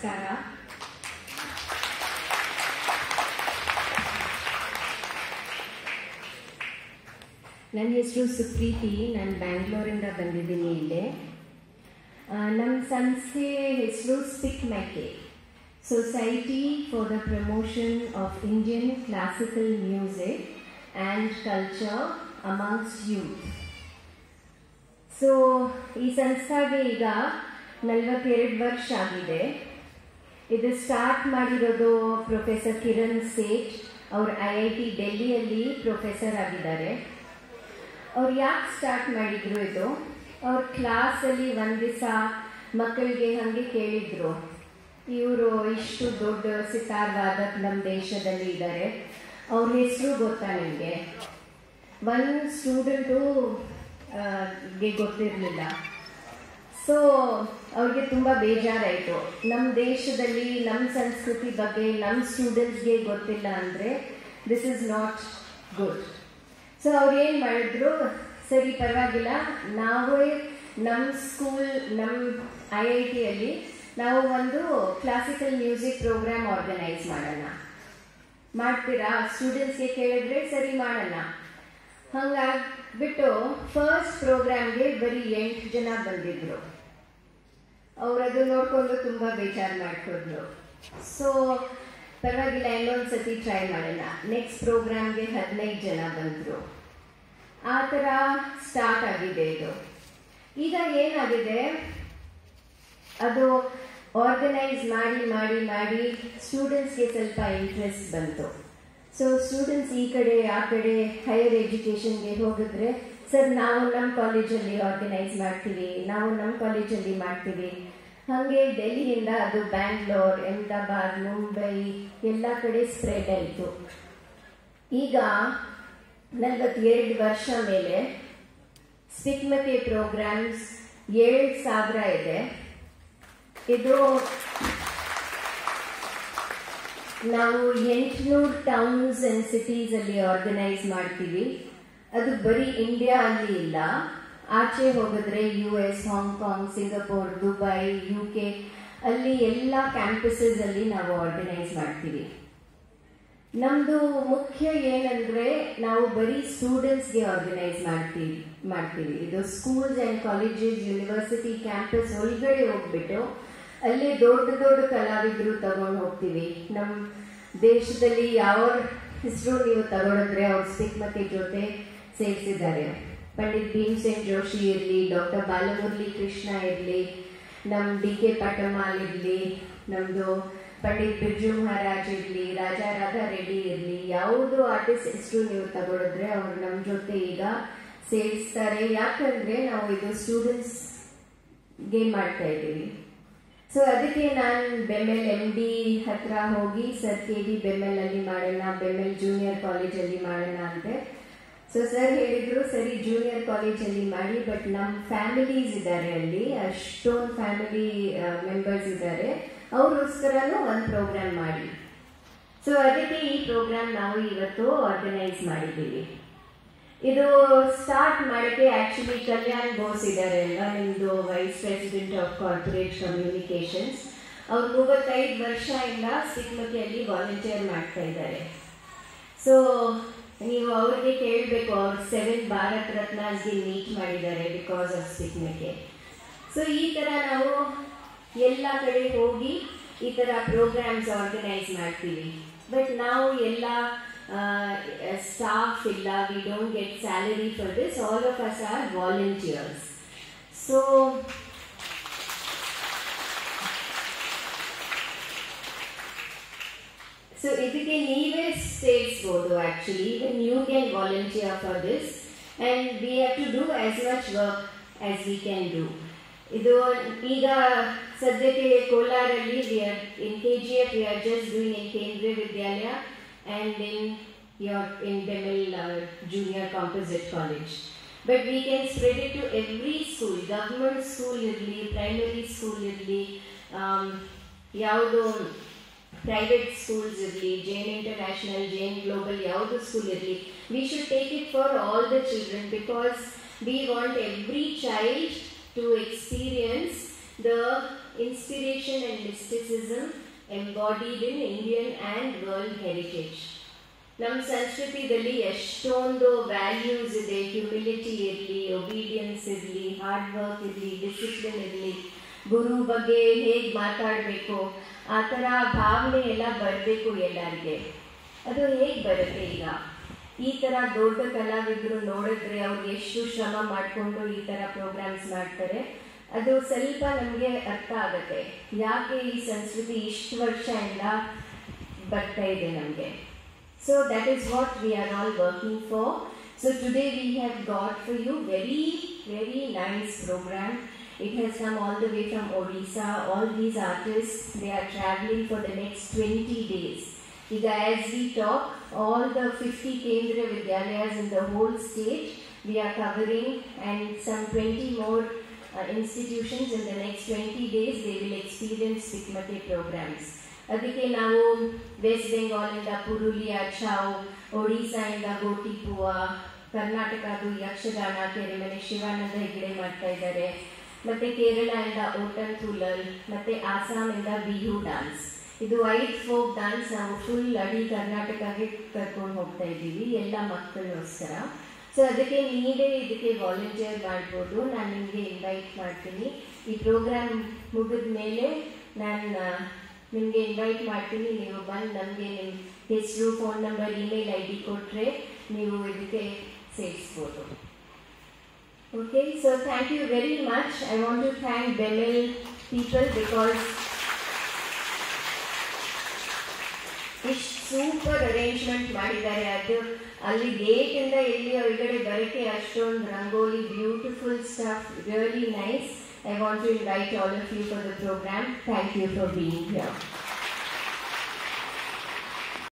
ನಮಸ್ಕಾರ ನನ್ನ ಹೆಸರು ಸುಪ್ರೀತಿ ನಾನು ಬ್ಯಾಂಗ್ಳೂರಿಂದ ಬಂದಿದ್ದೀನಿ ಇಲ್ಲಿ ಆ, ನಮ್ಮ ಸಂಸ್ಥೆ ಹೆಸರು SPIC MACAY society for the promotion of Indian classical music and culture amongst youth so ಈ ಸಂಸ್ಥೆಗೆ ಈಗ ನಲವತ್ತೆರಡು ವರ್ಷ ಆಗಿದೆ ಇದು ಸ್ಟಾರ್ಟ್ ಮಾಡಿರೋದು ಪ್ರೊಫೆಸರ್ ಕಿರಣ್ ಸೇಠ್ ಅವರು ಐ ಐ ಟಿ ಡೆಲ್ಲಿಯಲ್ಲಿ ಪ್ರೊಫೆಸರ್ ಆಗಿದ್ದಾರೆ ಅವ್ರು ಯಾಕೆ ಸ್ಟಾರ್ಟ್ ಮಾಡಿದ್ರು ಇದು ಅವ್ರ ಕ್ಲಾಸಲ್ಲಿ ಒಂದು ದಿವಸ ಮಕ್ಕಳಿಗೆ ಹಾಗೆ ಕೇಳಿದ್ರು ಇವರು ಇಷ್ಟು ದೊಡ್ಡ ಸಿತಾರ್ ವಾದಕ್ ನಮ್ಮ ದೇಶದಲ್ಲಿ ಇದ್ದಾರೆ ಅವ್ರ ಹೆಸರು ಗೊತ್ತಾ ನಿಮಗೆ ಒಂದು ಸ್ಟೂಡೆಂಟು ಗೆ ಗೊತ್ತಿರಲಿಲ್ಲ ಸೊ ಅವ್ರಿಗೆ ತುಂಬ ಬೇಜಾರಾಯಿತು ನಮ್ಮ ದೇಶದಲ್ಲಿ ನಮ್ಮ ಸಂಸ್ಕೃತಿ ಬಗ್ಗೆ ನಮ್ಮ ಸ್ಟೂಡೆಂಟ್ಸ್ಗೆ ಗೊತ್ತಿಲ್ಲ ಅಂದರೆ this is not good so ಅವ್ರು ಏನು ಮಾಡಿದ್ರು ಸರಿ ಪರವಾಗಿಲ್ಲ ನಾವೇ ನಮ್ಮ ಸ್ಕೂಲ್ ನಮ್ಮ ಐ ಐ ಟಿಯಲ್ಲಿ ನಾವು ಒಂದು ಕ್ಲಾಸಿಕಲ್ ಮ್ಯೂಸಿಕ್ ಪ್ರೋಗ್ರಾಮ್ ಆರ್ಗನೈಸ್ ಮಾಡೋಣ ಮಾಡ್ತೀರಾ ಸ್ಟೂಡೆಂಟ್ಸ್ಗೆ ಕೇಳಿದ್ರೆ ಸರಿ ಮಾಡೋಣ ಹಂಗಾಗ್ಬಿಟ್ಟು ಫಸ್ಟ್ ಪ್ರೋಗ್ರಾಮ್ಗೆ ಬರೀ ಎಂಟು ಜನ ಬಂದಿದ್ರು ಅವ್ರದು ನೋಡ್ಕೊಂಡು ತುಂಬ ಬೇಜಾರು ಮಾಡ್ಕೊಂಡ್ರು ಸೊ ಪರವಾಗಿಲ್ಲ ಇನ್ನೊಂದು ಸತಿ ಟ್ರೈ ಮಾಡೋಣ ನೆಕ್ಸ್ಟ್ ಪ್ರೋಗ್ರಾಮ್ಗೆ ಹದಿನೈದು ಜನ ಬಂದರು ಆ ಥರ ಸ್ಟಾರ್ಟ್ ಆಗಿದೆ ಇದು ಈಗ ಏನಾಗಿದೆ ಅದು ಆರ್ಗನೈಸ್ ಮಾಡಿ ಮಾಡಿ ಮಾಡಿ ಸ್ಟೂಡೆಂಟ್ಸ್ಗೆ ಸ್ವಲ್ಪ ಇಂಟ್ರೆಸ್ಟ್ ಬಂತು ಸೊ ಸ್ಟೂಡೆಂಟ್ಸ್ ಈ ಕಡೆ ಆ ಕಡೆ ಹೈಯರ್ ಎಜುಕೇಷನ್ಗೆ ಹೋಗಿದ್ರೆ ಸರ್ ನಾವು ನಮ್ಮ ಕಾಲೇಜಲ್ಲಿ ಆರ್ಗನೈಸ್ ಮಾಡ್ತೀವಿ ನಾವು ನಮ್ಮ ಕಾಲೇಜಲ್ಲಿ ಮಾಡ್ತೀವಿ ಹಾಗೆ ಡೆಲ್ಲಿಯಿಂದ ಅದು ಬ್ಯಾಂಗ್ಳೂರ್ ಅಹಮದಾಬಾದ್ ಮುಂಬೈ ಎಲ್ಲ ಕಡೆ ಸ್ಪ್ರೆಡ್ ಆಯಿತು ಈಗ ನಲವತ್ತೆರಡು ವರ್ಷ ಮೇಲೆ ಸ್ಟಿಕ್ಮತೆ ಪ್ರೋಗ್ರಾಮ್ಸ್ ಏಳು ಸಾವಿರ ಇದೆ ಇದು ನಾವು ಎಂಟುನೂರು ಟೌನ್ಸ್ ಅಂಡ್ ಸಿಟೀಸ್ ಅಲ್ಲಿ ಆರ್ಗನೈಸ್ ಮಾಡ್ತೀವಿ ಅದು ಬರೀ ಇಂಡಿಯಾ ಅಲ್ಲಿ ಇಲ್ಲ ಆಚೆ ಹೋಗಿದ್ರೆ U S Hong Kong Singapore Dubai U K ಅಲ್ಲಿ ಎಲ್ಲ ಕ್ಯಾಂಪಸಸ್ ಅಲ್ಲಿ ನಾವು ಆರ್ಗನೈಸ್ ಮಾಡ್ತೀವಿ ನಮ್ದು ಮುಖ್ಯ ಏನಂದ್ರೆ ನಾವು ಬರೀ ಸ್ಟೂಡೆಂಟ್ಸ್ಗೆ ಆರ್ಗನೈಸ್ ಮಾಡ್ತೀವಿ ಮಾಡ್ತೀವಿ ಇದು schools and colleges university campus ಒಳಗಡೆ ಹೋಗ್ಬಿಟ್ಟು ಅಲ್ಲಿ ದೊಡ್ಡ ದೊಡ್ಡ ಕಲಾವಿದರು ತಗೊಂಡು ಹೋಗ್ತೀವಿ ನಮ್ಮ ದೇಶದಲ್ಲಿ ಯಾವ ಹೆಸರು ನೀವು ತಗೊಂಡಿದ್ರೆ ಅವ್ರ ಸ್ಥಿಗ್ಮತೆ ಜೊತೆ ಸೇರಿಸಿದ್ದಾರೆ ಪಂಡಿತ್ ಭೀಮ್ಸೇನ್ ಜೋಶಿ ಇರಲಿ ಡಾಕ್ಟರ್ ಬಾಲಮುರಳಿ ಕೃಷ್ಣ ಇರಲಿ ನಮ್ಮ ಡಿ ಕೆ ಪಟಮಾಲ್ ಇರಲಿ ನಮ್ಮದು ಪಂಡಿತ್ ಬಿರ್ಜು ಮಹಾರಾಜ್ ಇರಲಿ ರಾಜಾ ರಾಧಾ ರೆಡ್ಡಿ ಇರಲಿ ಯಾವುದು ಆರ್ಟಿಸ್ಟ್ ಹೆಸರು ನೀವು ತಗೊಂಡಿದ್ರೆ ಅವ್ರು ನಮ್ಮ ಜೊತೆ ಈಗ ಸೇರಿಸ್ತಾರೆ ಯಾಕಂದ್ರೆ ನಾವು ಇದು ಸ್ಟೂಡೆಂಟ್ಸ್ ಗೆ ಮಾಡ್ತಾ ಇದ್ದೀವಿ ಸೊ ಅದಕ್ಕೆ ನಾನು ಬೆಮ್ಮೆಲ್ ಎಮ್ ಡಿ ಹತ್ರ ಹೋಗಿ ಸರ್ ಕೆ ವಿ ಬೆಮ್ಮೆಲ್ ಅಲ್ಲಿ ಮಾಡೋಣ ಬೆಮ್ಮೆಲ್ ಜೂನಿಯರ್ ಕಾಲೇಜಲ್ಲಿ ಮಾಡೋಣ ಅಂತೆ ಸೊ ಸರ್ ಹೇಳಿದ್ರು ಸರಿ ಜೂನಿಯರ್ ಕಾಲೇಜಲ್ಲಿ ಮಾಡಿ ಬಟ್ ನಮ್ಮ ಫ್ಯಾಮಿಲೀಸ್ ಇದ್ದಾರೆ ಅಲ್ಲಿ ಅಷ್ಟೊಂದು ಫ್ಯಾಮಿಲಿ ಮೆಂಬರ್ಸ್ ಇದ್ದಾರೆ ಅವ್ರಿಗೋಸ್ಕರನೂ ಒಂದು ಪ್ರೋಗ್ರಾಮ್ ಮಾಡಿ ಸೊ ಅದಕ್ಕೆ ಈ ಪ್ರೋಗ್ರಾಮ್ ನಾವು ಇವತ್ತು ಆರ್ಗನೈಸ್ ಮಾಡಿದ್ದೀವಿ ಇದು ಸ್ಟಾರ್ಟ್ ಮಾಡೋಕ್ಕೆ ಆಕ್ಚುಲಿ ಕಲ್ಯಾಣ್ ಬೋಸ್ ಇದ್ದಾರೆ ಅಲ್ವಾ ನಿಮ್ಮದು vice president of corporate communications ಅವ್ರು ಮೂವತ್ತೈದು ವರ್ಷದಿಂದ ಸಿಕ್ಮತಿಯಲ್ಲಿ ವಾಲಂಟಿಯರ್ ಮಾಡ್ತಾ ಇದ್ದಾರೆ ಸೊ ನೀವು ಅವ್ರಿಗೆ ಕೇಳಬೇಕು ಅವ್ರು ಸೆವೆನ್ ಭಾರತ್ ರತ್ನಾಸ್ಗೆ ಮೀಟ್ ಮಾಡಿದ್ದಾರೆ ಬಿಕಾಸ್ ಆಫ್ ಸಿಕ್ಮಕ್ಕೆ ಸೊ ಈ ಥರ ನಾವು ಎಲ್ಲ ಕಡೆ ಹೋಗಿ ಈ ಥರ ಪ್ರೋಗ್ರಾಮ್ಸ್ ಆರ್ಗನೈಸ್ ಮಾಡ್ತೀವಿ ಬಟ್ ನಾವು ಎಲ್ಲ ಸ್ಟಾಫ್ ಇಲ್ಲ we don't get salary for this all of us are volunteers so so ಇದಕ್ಕೆ ನೀವೇ ಸೇರಿಸ್ಬೋದು actually even you can volunteer for this and we have to do as much work as we can do ಇದು ಈಗ ಸದ್ಯಕ್ಕೆ ಕೋಲಾರಲ್ಲಿ we are in K G F we are just doing in Kendriya Vidyalaya and in your in Bemel uh, Junior Composite College. But we can spread it to every school, government school ಇರಲಿ primary school ಇರಲಿ ಯಾವುದು private schools ಇರಲಿ Jain international Jain global ಯಾವುದು school ಇರಲಿ we should take it for all the children because we want every child to experience the inspiration and mysticism embodied in Indian and world heritage ನಮ್ಮ ಸಂಸ್ಕೃತಿದಲ್ಲಿ ಎಷ್ಟೊಂದು values ಇದೆ humility ಇರಲಿ obedience ಇರಲಿ hard work ಇರಲಿ discipline ಇರಲಿ ಗುರು ಬಗ್ಗೆ ಹೇಗೆ ಮಾತಾಡಬೇಕು ಆ ಥರ ಭಾವನೆ ಎಲ್ಲ ಬರಬೇಕು ಎಲ್ಲರಿಗೆ ಅದು ಹೇಗೆ ಬರುತ್ತೆ ಈಗ ಈ ಥರ ದೊಡ್ಡ ಕಲಾವಿದರು ನೋಡಿದ್ರೆ ಅವ್ರು ಎಷ್ಟು ಶ್ರಮ ಮಾಡಿಕೊಂಡು ಈ ಥರ ಪ್ರೋಗ್ರಾಮ್ಸ್ ಮಾಡ್ತಾರೆ ಅದು ಸ್ವಲ್ಪ ನಮಗೆ ಅರ್ಥ ಆಗುತ್ತೆ ಯಾಕೆ ಈ ಸಂಸ್ಕೃತಿ ಇಷ್ಟು ವರ್ಷದಿಂದ ಬರ್ತಾ ಇದೆ ನಮಗೆ So that is what we are all working for. So today we have got for you very very nice program. It has come all the way from Odisha. All these artists they are traveling for the next 20 days. ಈಗ as we talk, all the 50 Kendriya Vidyalayas in the whole state we are covering and some 20 more uh, institutions in the next 20 days they will experience Pikmate programs. ಅದಕ್ಕೆ ನಾವು West ಬೆಂಗಾಲಿಂದ Purulia ಛಾವ್ ಒಡಿಸ್ಸಾಯಿಂದ ಗೋಟಿಪುವ ಕರ್ನಾಟಕದು ಯಕ್ಷಗಾನ ಕೆರೆಮನೆ ಶಿವಾನಂದ ಹೆಗ್ಡೆ ಮಾಡ್ತಾ ಇದ್ದಾರೆ ಮತ್ತೆ ಕೇರಳದಿಂದ ಓಟನ್ ತುಲಲ್ ಮತ್ತೆ ಆಸಾಮಿಂದ ಬಿಹು ಡಾನ್ಸ್ ಇದು ವೈಟ್ ಫೋಕ್ ಡಾನ್ಸ್ ನಾವು ಫುಲ್ ಅಡಿ ಕರ್ನಾಟಕಗೆ ಕರ್ಕೊಂಡು ಹೋಗ್ತಾ ಇದ್ದೀವಿ ಎಲ್ಲ ಮಕ್ಕಳಿಗೋಸ್ಕರ ಸೊ ಅದಕ್ಕೆ ನೀವೇ ಇದಕ್ಕೆ ವಾಲಂಟಿಯರ್ ಮಾಡ್ಬೋದು ನಾನು ನಿಮಗೆ ಇನ್ವೈಟ್ ಮಾಡ್ತೀನಿ ಈ ಪ್ರೋಗ್ರಾಮ್ ಮುಗಿದ ಮೇಲೆ ನಾನು ನಿಮಗೆ ಇನ್ವೈಟ್ ಮಾಡ್ತೀನಿ ನೀವು ಬಂದು ನಮಗೆ ನಿಮ್ಮ ಹೆಸರು phone number email I D ಕೊಟ್ಟರೆ ನೀವು ಇದಕ್ಕೆ ಸೇರಿಸ್ಬೋದು okay so thank you very much I want to thank BEML people because ಇಷ್ಟು ಸೂಪರ್ ಅರೇಂಜ್ಮೆಂಟ್ ಮಾಡಿದ್ದಾರೆ ಅದು ಅಲ್ಲಿ ಗೇಟಿಂದ ಎಲ್ಲಿ ಒಳಗಡೆ ಬರೋಕ್ಕೆ ಅಷ್ಟೊಂದು rangoli beautiful stuff really nice I want to invite all of you for the program. Thank you for being here.